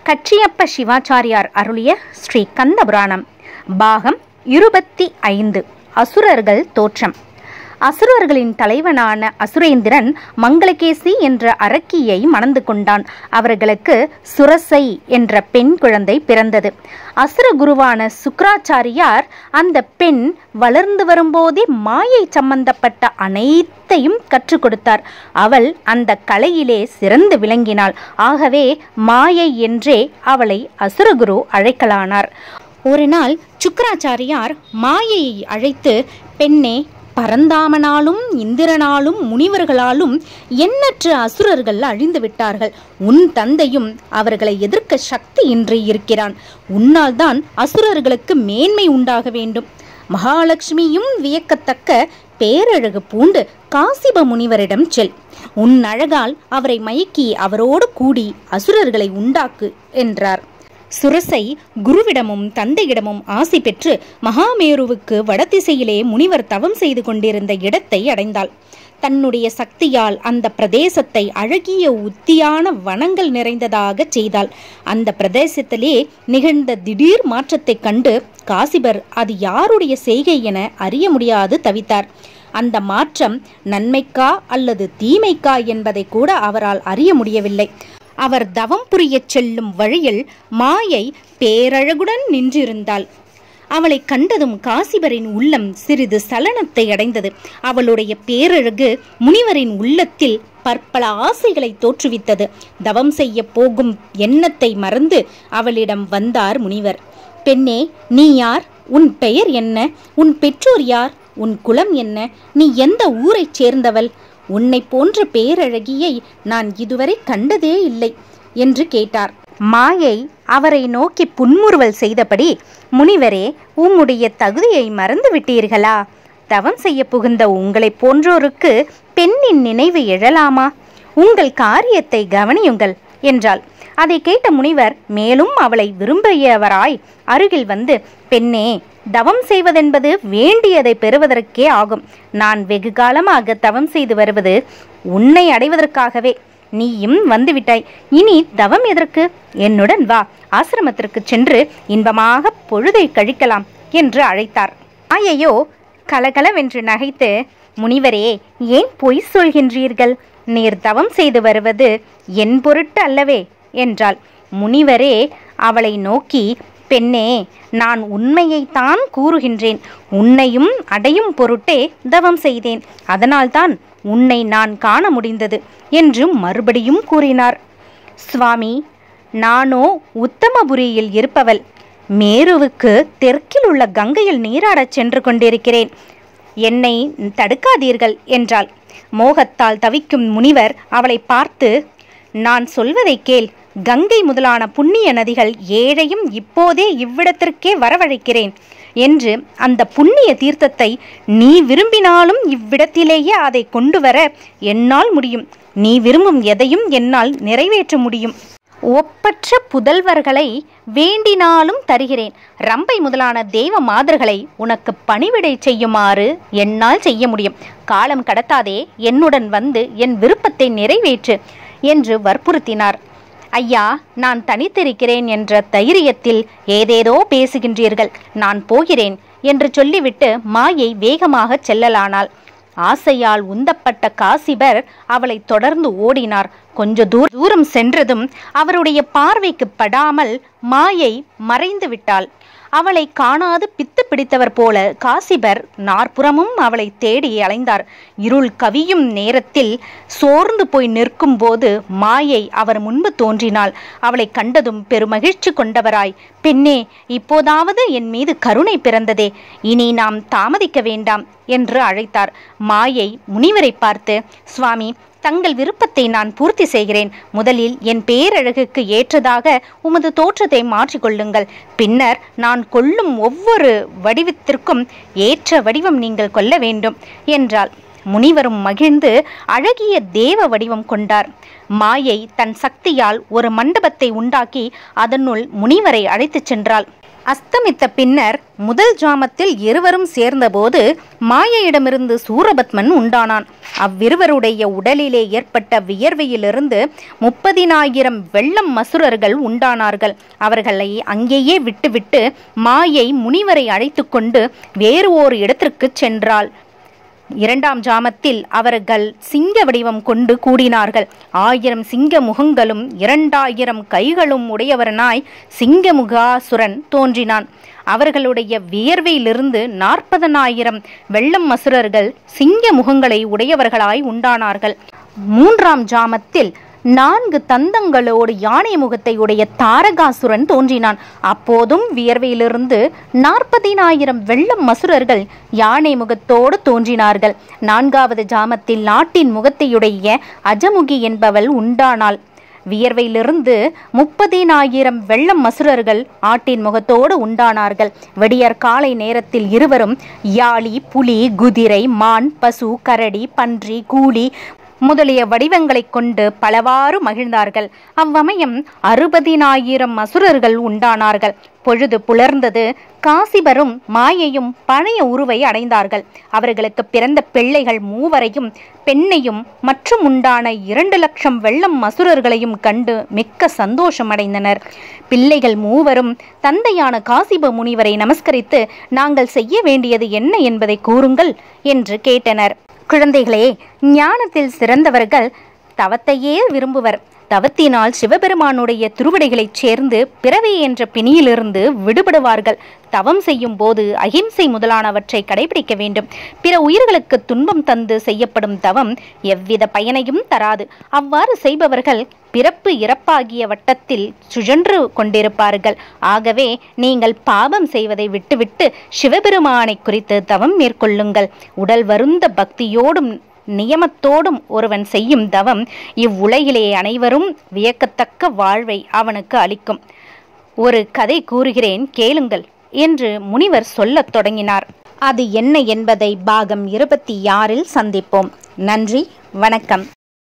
கச்சியப்ப சிவாச்சாரியார் அருளிய ஸ்ரீ கந்தபுராணம் பாகம் இருபத்தி ஐந்து அசுரர்கள் தோற்றம் அசுரர்களின் தலைவனான அசுரேந்திரன் மங்களகேசி என்ற அரக்கியை மணந்து கொண்டான் அவர்களுக்கு சுரசை என்ற பெண் குழந்தை பிறந்தது அசுர குருவான சுக்ராச்சாரியார் அந்த பெண் வளர்ந்து வரும்போதே மாயை சம்பந்தப்பட்ட அனைத்தையும் கற்றுக் கொடுத்தார் அவள் அந்த கலையிலே சிறந்து விளங்கினாள் ஆகவே மாயை என்றே அவளை அசுரகுரு அழைக்கலானார் ஒரு நாள் சுக்கராச்சாரியார் மாயையை அழைத்து பெண்ணே பரந்தாமனாலும் இந்திரனாலும் முனிவர்களாலும் எண்ணற்ற அசுரர்கள் அழிந்து விட்டார்கள் உன் தந்தையும் அவர்களை எதிர்க்க சக்தி இன்றி இருக்கிறான் உன்னால் தான் அசுரர்களுக்கு மேன்மை உண்டாக வேண்டும் மகாலட்சுமியும் வியக்கத்தக்க பேரழகு பூண்டு காசிப முனிவரிடம் செல் உன் அழகால் அவரை மயக்கி அவரோடு கூடி அசுரர்களை உண்டாக்கு என்றார் சுரசை குருவிடமும் தந்தையிடமும் ஆசி பெற்று மகாமேருவுக்கு வடதிசையிலே முனிவர் தவம் செய்து கொண்டிருந்த இடத்தை அடைந்தாள் தன்னுடைய சக்தியால் அந்த பிரதேசத்தை அழகிய உத்தியான வனங்கள் நிறைந்ததாக செய்தாள் அந்த பிரதேசத்திலே நிகழ்ந்த திடீர் மாற்றத்தைக் கண்டு காசிபர் அது யாருடைய செய்கை என அறிய முடியாது தவித்தார் அந்த மாற்றம் நன்மைக்கா அல்லது தீமைக்கா என்பதை கூட அவரால் அறிய முடியவில்லை அவர் தவம் புரியச் செல்லும் வழியில் மாயை பேரழகுடன் நின்றிருந்தாள் அவளை கண்டதும் காசிபரின் உள்ளம் சிறிது சலனத்தை அடைந்தது அவளுடைய பேரழகு முனிவரின் உள்ளத்தில் பற்பல ஆசைகளை தோற்றுவித்தது தவம் செய்ய போகும் எண்ணத்தை மறந்து அவளிடம் வந்தார் முனிவர் பெண்ணே நீ யார் உன் பெயர் என்ன உன் பெற்றோர் யார் உன் குலம் என்ன நீ எந்த ஊரைச் சேர்ந்தவள் உன்னை போன்ற பேரழகியை நான் இதுவரை கண்டதே இல்லை என்று கேட்டார் மாயை அவரை நோக்கி புன்முறுவல் செய்தபடி முனிவரே உம்முடைய தகுதியை மறந்து விட்டீர்களா தவம் செய்ய புகுந்த உங்களைப் போன்றோருக்கு பெண்ணின் நினைவு எழலாமா உங்கள் காரியத்தை கவனியுங்கள் என்றாள் அதை கேட்ட முனிவர் மேலும் அவளை விரும்பியவராய் அருகில் வந்து பெண்ணே தவம் செய்வதென்பது வேண்டியதை பெறுவதற்கே ஆகும் நான் வெகு காலமாக தவம் செய்து வருவது உன்னை அடைவதற்காகவே நீயும் வந்துவிட்டாய் இனி தவம் எதற்கு என்னுடன் வா ஆசிரமத்திற்கு சென்று இன்பமாக பொழுதை கழிக்கலாம் என்று அழைத்தார் ஆயையோ கலகலவென்று நகைத்து முனிவரே ஏன் பொய் சொல்கின்றீர்கள் நீர் தவம் செய்து வருவது என் பொருட்டு அல்லவே என்றாள் முனிவரே அவளை நோக்கி பெண்ணே நான் உண்மையைத்தான் கூறுகின்றேன் உன்னையும் அடையும் பொருட்டே தவம் செய்தேன் அதனால்தான் உன்னை நான் காண முடிந்தது என்று மறுபடியும் கூறினார் சுவாமி நானோ உத்தமபுரியில் இருப்பவள் மேருவுக்கு தெற்கில் உள்ள கங்கையில் நீராடச் சென்று கொண்டிருக்கிறேன் என்னை தடுக்காதீர்கள் என்றாள் மோகத்தால் தவிக்கும் முனிவர் அவளை பார்த்து நான் சொல்வதை கேள் கங்கை முதலான புண்ணிய நதிகள் ஏழையும் இப்போதே இவ்விடத்திற்கே வரவழைக்கிறேன் என்று அந்த புண்ணிய தீர்த்தத்தை நீ விரும்பினாலும் இவ்விடத்திலேயே அதை கொண்டு வர என்னால் முடியும் நீ விரும்பும் எதையும் என்னால் நிறைவேற்ற முடியும் ஒப்பற்ற புதல்வர்களை வேண்டினாலும் தருகிறேன் ரம்பை முதலான தெய்வ மாதர்களை உனக்கு பணிவிடை செய்யுமாறு என்னால் செய்ய முடியும் காலம் கடத்தாதே என்னுடன் வந்து என் விருப்பத்தை நிறைவேற்று என்று வற்புறுத்தினார் ஐயா நான் தனித்திருக்கிறேன் என்ற தைரியத்தில் ஏதேதோ பேசுகின்றீர்கள் நான் போகிறேன் என்று சொல்லிவிட்டு மாயை வேகமாக செல்லலானாள் ஆசையால் உந்தப்பட்ட காசிபர் அவளை தொடர்ந்து ஓடினார் கொஞ்ச தூர தூரம் சென்றதும் அவருடைய பார்வைக்கு படாமல் மாயை மறைந்து விட்டாள் அவளை காணாது பித்து பிடித்தவர் போல காசிபர் நாற்புறமும் அவளை தேடி அலைந்தார் இருள் கவியும் நேரத்தில் சோர்ந்து போய் நிற்கும் போது மாயை அவர் முன்பு தோன்றினாள் அவளை கண்டதும் பெருமகிழ்ச்சி கொண்டவராய் பெண்ணே இப்போதாவது என் மீது கருணை பிறந்ததே இனி நாம் தாமதிக்க வேண்டாம் என்று அழைத்தார் மாயை முனிவரை பார்த்து சுவாமி தங்கள் விருப்பத்தை நான் பூர்த்தி செய்கிறேன் முதலில் என் பேரழகுக்கு ஏற்றதாக உமது தோற்றத்தை மாற்றிக்கொள்ளுங்கள் பின்னர் நான் கொள்ளும் ஒவ்வொரு வடிவத்திற்கும் ஏற்ற வடிவம் நீங்கள் கொள்ள வேண்டும் என்றாள் முனிவரும் மகிழ்ந்து அழகிய தேவ வடிவம் கொண்டார் மாயை தன் சக்தியால் ஒரு மண்டபத்தை உண்டாக்கி அதனுள் முனிவரை அழைத்துச் சென்றாள் அஸ்தமித்த பின்னர் முதல் ஜாமத்தில் இருவரும் சேர்ந்தபோது மாயையிடமிருந்து சூரபத்மன் உண்டானான் அவ்விருவருடைய உடலிலே ஏற்பட்ட வியர்வையிலிருந்து முப்பதினாயிரம் வெள்ளம் மசுரர்கள் உண்டானார்கள் அவர்களை அங்கேயே விட்டுவிட்டு மாயை முனிவரை அழைத்து கொண்டு வேறு ஓர் இடத்திற்கு சென்றாள் இரண்டாம் ஜாமத்தில் அவர்கள் சிங்க வடிவம் கொண்டு கூடினார்கள் ஆயிரம் சிங்க முகங்களும் இரண்டாயிரம் கைகளும் உடையவரனாய் சிங்கமுகாசுரன் தோன்றினான் அவர்களுடைய வியர்வையிலிருந்து நாற்பதனாயிரம் வெள்ளம் மசுரர்கள் சிங்க முகங்களை உடையவர்களாய் உண்டானார்கள் மூன்றாம் ஜாமத்தில் நான்கு தந்தங்களோடு யானை முகத்தை உடைய தாரகாசுரன் தோன்றினான் அப்போதும் வியர்வையிலிருந்து நாற்பதினாயிரம் வெள்ளம் மசுரர்கள் யானை முகத்தோடு தோன்றினார்கள் நான்காவது ஜாமத்தில் நாட்டின் முகத்தையுடைய அஜமுகி என்பவள் உண்டானாள் வியர்வையிலிருந்து முப்பதினாயிரம் வெள்ளம் மசுரர்கள் ஆட்டின் முகத்தோடு உண்டானார்கள் வெடியற் காலை நேரத்தில் இருவரும் யாழி புலி குதிரை மான் பசு கரடி பன்றி கூலி முதலிய வடிவங்களைக் கொண்டு பலவாறு மகிழ்ந்தார்கள் அவ்வமயம் அறுபதினாயிரம் அசுரர்கள் உண்டானார்கள் பொழுது புலர்ந்தது காசிபரும் மாயையும் பழைய உருவை அடைந்தார்கள் அவர்களுக்கு பிறந்த பிள்ளைகள் மூவரையும் பெண்ணையும் மற்றும் உண்டான இரண்டு லட்சம் வெள்ளம் அசுரர்களையும் கண்டு மிக்க சந்தோஷம் அடைந்தனர் பிள்ளைகள் மூவரும் தந்தையான காசிப முனிவரை நமஸ்கரித்து நாங்கள் செய்ய வேண்டியது என்ன என்பதை கூறுங்கள் என்று கேட்டனர் குழந்தைகளே ஞானத்தில் சிறந்தவர்கள் தவத்தையே விரும்புவர் தவத்தினால் சிவபெருமானுடைய திருவடிகளைச் சேர்ந்து பிறவி என்ற பிணியிலிருந்து விடுபடுவார்கள் தவம் செய்யும் போது அகிம்சை முதலானவற்றை கடைபிடிக்க வேண்டும் பிற உயிர்களுக்கு துன்பம் தந்து செய்யப்படும் தவம் எவ்வித பயனையும் தராது அவ்வாறு செய்பவர்கள் பிறப்பு இறப்பாகிய வட்டத்தில் சுழன்று கொண்டிருப்பார்கள் ஆகவே நீங்கள் பாவம் செய்வதை விட்டுவிட்டு சிவபெருமானை குறித்து தவம் மேற்கொள்ளுங்கள் உடல் வருந்த பக்தியோடும் நியமத்தோடும் ஒருவன் செய்யும் தவம் இவ்வுலகிலே அனைவரும் வியக்கத்தக்க வாழ்வை அவனுக்கு அளிக்கும் ஒரு கதை கூறுகிறேன் கேளுங்கள் என்று முனிவர் சொல்லத் தொடங்கினார் அது என்ன என்பதை பாகம் இருபத்தி ஆறில் சந்திப்போம் நன்றி வணக்கம்